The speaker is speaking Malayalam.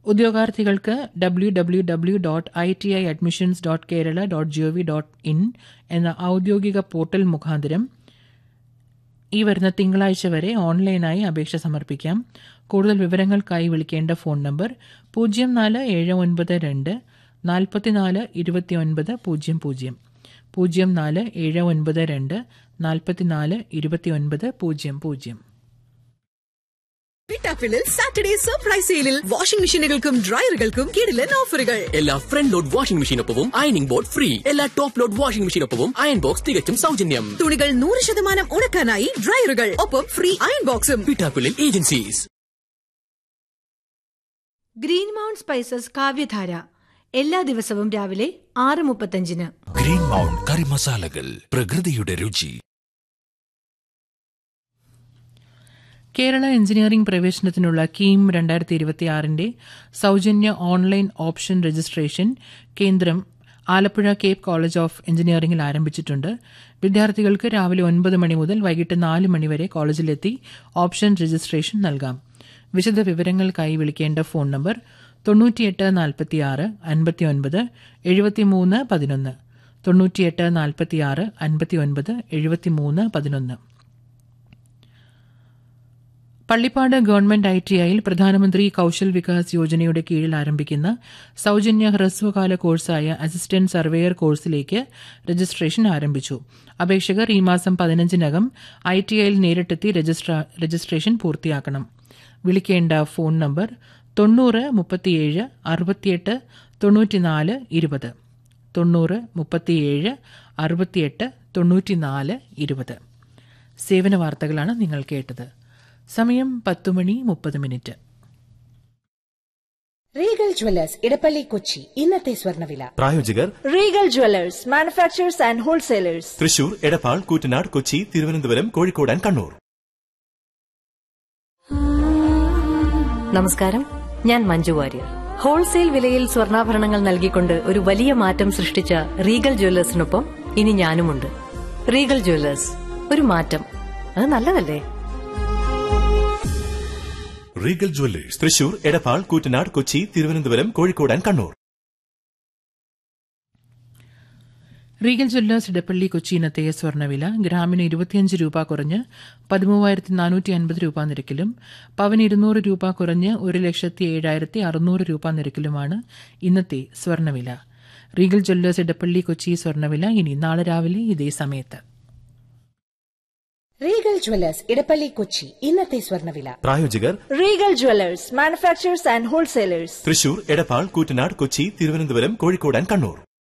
ഉദ്യോഗാർത്ഥികൾക്ക് W W W dot I T I admissions dot Kerala dot G O V dot in എന്ന ഔദ്യോഗിക പോർട്ടൽ മുഖാന്തരം ഈ വരുന്ന തിങ്കളാഴ്ച വരെ ഓൺലൈനായി അപേക്ഷ സമർപ്പിക്കാം കൂടുതൽ വിവരങ്ങൾക്കായി വിളിക്കേണ്ട ഫോൺ നമ്പർ പൂജ്യം നാല് ഏഴ് ഒൻപത് രണ്ട് നാൽപ്പത്തിനാല് ഇരുപത്തിയൊൻപത് പൂജ്യം പൂജ്യം പൂജ്യം നാല് ഏഴ് ഒൻപത് രണ്ട് നാൽപ്പത്തിനാല് ഇരുപത്തിയൊൻപത് പൂജ്യം പൂജ്യം പിട്ടാപ്പിളിൽ സാറ്റർഡേ സർപ്രൈസ് സെയിലിൽ വാഷിംഗ് മെഷീനുകൾക്കും ഡ്രയറുകൾക്കും കിടിലൻ ഓഫറുകൾ എല്ലാ ഫ്രണ്ട് ലോഡ് വാഷിംഗ് മെഷീനൊപ്പവും അയണിംഗ് ബോർഡ് ഫ്രീ എല്ലാ ടോപ്പ് ലോഡ് വാഷിംഗ് മെഷീനൊപ്പവും അയൺ ബോക്സ് തികച്ചും സൗജന്യം തുണികൾ നൂറ് ശതമാനം ഉണക്കാനായി ഡ്രയറുകൾ ഒപ്പം ഫ്രീ അയൺ ബോക്സും പിട്ടാപ്പിളിൽ agencies green mount spices Kavyadhara എല്ലാ ദിവസവും രാവിലെ ആറ് മുപ്പത്തഞ്ചിന് ഗ്രീൻ മൗണ്ട് കറി മസാലകൾ പ്രകൃതിയുടെ രുചി കേരള എഞ്ചിനീയറിംഗ് പ്രവേശനത്തിനുള്ള കീം രണ്ടായിരത്തി ഇരുപത്തിയാറിന്റെ സൗജന്യ ഓൺലൈൻ ഓപ്ഷൻ രജിസ്ട്രേഷൻ കേന്ദ്രം ആലപ്പുഴ കേപ്പ് കോളേജ് ഓഫ് എഞ്ചിനീയറിംഗിൽ ആരംഭിച്ചിട്ടുണ്ട് വിദ്യാർത്ഥികൾക്ക് രാവിലെ ഒൻപത് മണി മുതൽ വൈകിട്ട് നാല് മണി വരെ കോളേജിലെത്തി ഓപ്ഷൻ രജിസ്ട്രേഷൻ നൽകാം വിശദ വിവരങ്ങൾക്കായി വിളിക്കേണ്ട ഫോൺ നമ്പർ തൊണ്ണൂറ്റിയെട്ട് നാൽപ്പത്തിയാറ് അൻപത്തിയൊൻപത് എഴുപത്തിമൂന്ന് പതിനൊന്ന് തൊണ്ണൂറ്റിയെട്ട് നാൽപ്പത്തിയാറ് അൻപത്തിയൊൻപത് എഴുപത്തിമൂന്ന് പതിനൊന്ന് പള്ളിപ്പാട് ഗവൺമെന്റ് ഐ ടി ഐയിൽ പ്രധാനമന്ത്രി കൌശൽ വികാസ് യോജനയുടെ കീഴിൽ ആരംഭിക്കുന്ന സൌജന്യ ഹ്രസ്വകാല കോഴ്സായ അസിസ്റ്റന്റ് സർവേയർ കോഴ്സിലേക്ക് രജിസ്ട്രേഷൻ ആരംഭിച്ചു അപേക്ഷകർ ഈ മാസം പതിനഞ്ചിനകം ഐ ടി ഐയിൽ നേരിട്ടെത്തി രജിസ്ട്രേഷൻ പൂർത്തിയാക്കണം വിളിക്കേണ്ട ഫോൺ നമ്പർ തൊണ്ണൂറ് മുപ്പത്തിയേഴ് അറുപത്തിയെട്ട് തൊണ്ണൂറ്റിനാല് ഇരുപത് തൊണ്ണൂറ് മുപ്പത്തിയേഴ് അറുപത്തിയെട്ട് തൊണ്ണൂറ്റിനാല് ഇരുപത് സേവന വാർത്തകളാണ് നിങ്ങൾ കേട്ടത് സമയം പത്തു മണി മുപ്പത് minute Regal Jewellers Edappally Kochi ഇന്നത്തെ സ്വർണ്ണവില പ്രായോജകർ Regal Jewellers manufacturers and wholesalers Thrissur Edappal Koottanad Kochi Thiruvananthapuram Kozhikode and Kannur നമസ്കാരം ഞാൻ മഞ്ജു വാര്യർ ഹോൾസെയിൽ വിലയിൽ സ്വർണ്ണാഭരണങ്ങൾ നൽകിക്കൊണ്ട് ഒരു വലിയ മാറ്റം സൃഷ്ടിച്ച റീഗൽ ജ്വല്ലേഴ്സിനൊപ്പം ഇനി ഞാനുമുണ്ട് റീഗൽ ജ്വല്ലേഴ്സ് ഒരു മാറ്റം അത് നല്ലതല്ലേ Regal Jewellers Thrissur Edappal Koottanad Kochi Thiruvananthapuram Kozhikode and Kannur Regal Jewellers Edappally Kochi ഇന്നത്തെ സ്വർണ്ണവില ഗ്രാമിന് ഇരുപത്തിയഞ്ച് രൂപ കുറഞ്ഞ് പതിമൂവായിരത്തി നാനൂറ്റി അൻപത് രൂപ നിരക്കിലും പവന് ഇരുന്നൂറ് രൂപ കുറഞ്ഞ് ഒരു ലക്ഷത്തി ഏഴായിരത്തി അറുന്നൂറ് രൂപ നിരക്കിലുമാണ് ഇന്നത്തെ സ്വർണ്ണവില റീഗൽ ജ്വല്ലേഴ്സ് ഇടപ്പള്ളി കൊച്ചി സ്വർണ്ണവില ഇനി നാളെ രാവിലെ ഇതേ സമയത്ത് റീഗൽ ജ്വല്ലേഴ്സ് ഇടപ്പള്ളി കൊച്ചി ഇന്നത്തെ സ്വർണ്ണവില പ്രായോജകർ Regal Jewellers manufacturers and wholesalers Thrissur Edappal Koottanad Kochi Thiruvananthapuram Kozhikode and Kannur